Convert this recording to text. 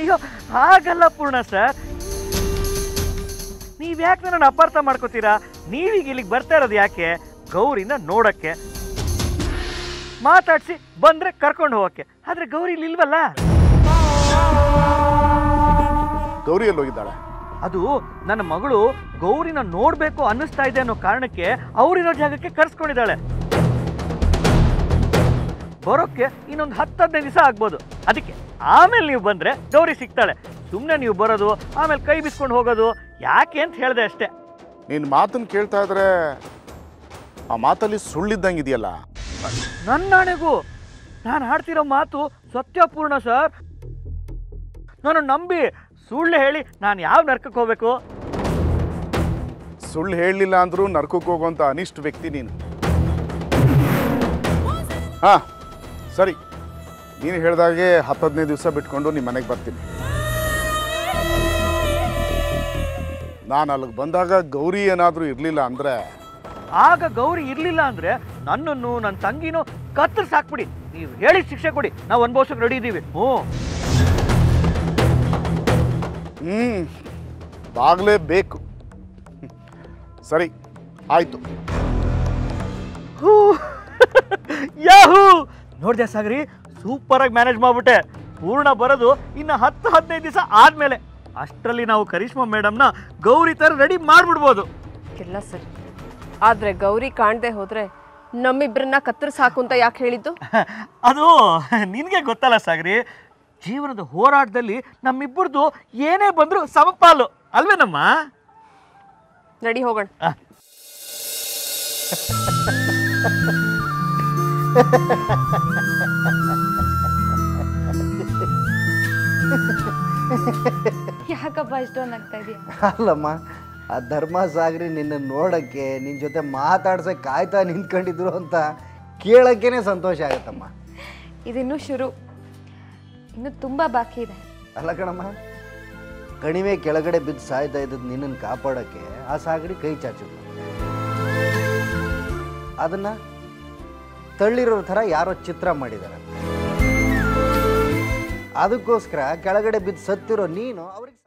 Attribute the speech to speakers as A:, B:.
A: ಅಯ್ಯೋ ಹಾಗಲ್ಲ ಪೂರ್ಣ ಸರ್ ನೀವ್ಯಾಕೆ ನನ್ನ ಅಪಾರ್ಥ ಮಾಡ್ಕೋತೀರಾ ನೀವೀಗ ಇಲ್ಲಿಗೆ ಬರ್ತಾ ಇರೋದು ಯಾಕೆ ಗೌರಿನ ನೋಡಕ್ಕೆ ಮಾತಾಡ್ಸಿ ಬಂದ್ರೆ ಕರ್ಕೊಂಡು ಹೋಗಕ್ಕೆ ಆದ್ರೆ ಗೌರಿ ಇಲ್ಲಿ ಇಲ್ವಲ್ಲ
B: ಗೌರಿ ಎಲ್ಲಿ ಹೋಗಿದ್ದಾಳೆ
A: ಅದು ನನ್ನ ಮಗಳು ಗೌರಿನ ನೋಡ್ಬೇಕು ಅನ್ನಿಸ್ತಾ ಇದೆ ಅನ್ನೋ ಕಾರಣಕ್ಕೆ ಅವರಿರೋ ಜಾಗಕ್ಕೆ ಕರ್ಸ್ಕೊಂಡಿದ್ದಾಳೆ ಬರೋಕ್ಕೆ ಇನ್ನೊಂದು ಹತ್ತು ಹದಿನೈದು ದಿವಸ ಆಗ್ಬೋದು ಅದಕ್ಕೆ ಆಮೇಲೆ ನೀವು ಬಂದ್ರೆ ಗೌರಿ ಸಿಗ್ತಾಳೆ ಸುಮ್ಮನೆ ನೀವು ಬರೋದು ಆಮೇಲೆ ಕೈ ಬಿಸ್ಕೊಂಡು ಹೋಗೋದು ಯಾಕೆ ಅಂತ ಹೇಳಿದೆ ಅಷ್ಟೇ
B: ನಿನ್ನ ಮಾತನ್ನು ಕೇಳ್ತಾ ಇದ್ರೆ ಆ ಮಾತಲ್ಲಿ ಸುಳ್ಳಿದ್ದಂಗಿದೆಯಲ್ಲ
A: ನನ್ನ ನಾಣೆಗೂ ನಾನು ಹಾಡ್ತಿರೋ ಮಾತು ಸತ್ಯಪೂರ್ಣ ಸರ್ ನಾನು ನಂಬಿ ಸುಳ್ಳು ಹೇಳಿ ನಾನು ಯಾವ ನರ್ಕಕ್ಕೆ ಹೋಗ್ಬೇಕು
B: ಸುಳ್ಳು ಹೇಳಲಿಲ್ಲ ಅಂದ್ರೂ ನರ್ಕಕ್ಕೆ ಹೋಗುವಂಥ ಅನಿಷ್ಟ ವ್ಯಕ್ತಿ ನೀನು ಹಾಂ ಸರಿ ನೀನು ಹೇಳ್ದಾಗೆ ಹತ್ತು ಹದಿನೈದು ದಿವಸ ಬಿಟ್ಕೊಂಡು ನಿಮ್ಮ ಮನೆಗೆ ಬರ್ತೀನಿ ನಾನು ಅಲ್ಲಿಗೆ ಬಂದಾಗ ಗೌರಿ ಏನಾದರೂ ಇರಲಿಲ್ಲ ಅಂದರೆ
A: ಆಗ ಗೌರಿ ಇರ್ಲಿಲ್ಲ ಅಂದ್ರೆ ನನ್ನನ್ನು ನನ್ನ ತಂಗಿನೂ ಕತ್ತರಿಸಿ ಹಾಕ್ಬಿಡಿ ನೀವು ಹೇಳಿ ಶಿಕ್ಷೆ ಕೊಡಿ ನಾವು ಅನುಭವಿಸೋಕೆ ರೆಡಿ ಇದ್ದೀವಿ ಹ್ಞೂ
B: ಹ್ಞೂ ಬಾಗಲೇಬೇಕು ಸರಿ ಆಯಿತು
A: ಹೂ ಯಾಹೂ ನೋಡ್ದೆ ಸಾಗರಿ ಸೂಪರ್ ಆಗಿ ಮ್ಯಾನೇಜ್ ಮಾಡ್ಬಿಟ್ಟೆ ಪೂರ್ಣ ಬರೋದು ಇನ್ನು ಹತ್ತು ಹದಿನೈದು ದಿವಸ ಆದ್ಮೇಲೆ ಅಷ್ಟರಲ್ಲಿ ನಾವು ಕರಿಷ್ಮಾ ಮೇಡಮ್ನ ಗೌರಿ ತರ ರೆಡಿ ಮಾಡ್ಬಿಡ್ಬೋದು
C: ಎಲ್ಲ ಸರಿ ಆದ್ರೆ ಗೌರಿ ಕಾಣದೆ ಹೋದ್ರೆ ನಮ್ಮಿಬ್ರನ್ನ ಕತ್ತರಿಸ್ ಹಾಕು ಅಂತ ಯಾಕೆ ಹೇಳಿದ್ದು
A: ಅದು ನಿನಗೆ ಗೊತ್ತಲ್ಲ ಸಾಗರಿ ಜೀವನದ ಹೋರಾಟದಲ್ಲಿ ನಮ್ಮಿಬ್ಬರದು ಏನೇ ಬಂದರೂ ಸಮಪಾಲು ಅಲ್ವೇನಮ್ಮ
C: ನಡಿ ಹೋಗೋಣ
D: ಯಾಕಪ್ಪ ಇಷ್ಟೊಂದು ಆಗ್ತಾ ಇದೆಯಾ
E: ಅಲ್ಲಮ್ಮ ಆ ಧರ್ಮ ಸಾಗರಿ ನಿನ್ನ ನೋಡೋಕ್ಕೆ ನಿನ್ನ ಜೊತೆ ಮಾತಾಡ್ಸಕ್ಕೆ ಕಾಯ್ತಾ ನಿಂತ್ಕೊಂಡಿದ್ರು ಅಂತ ಕೇಳೋಕ್ಕೇ ಸಂತೋಷ ಆಗುತ್ತಮ್ಮ
D: ಇದಿನ್ನೂ ಶುರು ಇನ್ನು ತುಂಬ ಬಾಕಿ ಇದೆ
E: ಅಲ್ಲ ಕಣಮ್ಮ ಕಣಿವೆ ಕೆಳಗಡೆ ಬಿದ್ದು ಸಾಯ್ತಾ ಇದ್ದದ್ದು ನಿನ್ನನ್ನು ಕಾಪಾಡೋಕ್ಕೆ ಆ ಸಾಗರಿ ಕೈ ಚಾಚಿದ್ಲು ಅದನ್ನ ತಳ್ಳಿರೋ ಥರ ಯಾರೋ ಚಿತ್ರ ಮಾಡಿದ್ದಾರೆ ಅದಕ್ಕೋಸ್ಕರ ಕೆಳಗಡೆ ಬಿದ್ದು ಸತ್ತಿರೋ ನೀನು ಅವ್ರಿಗೆ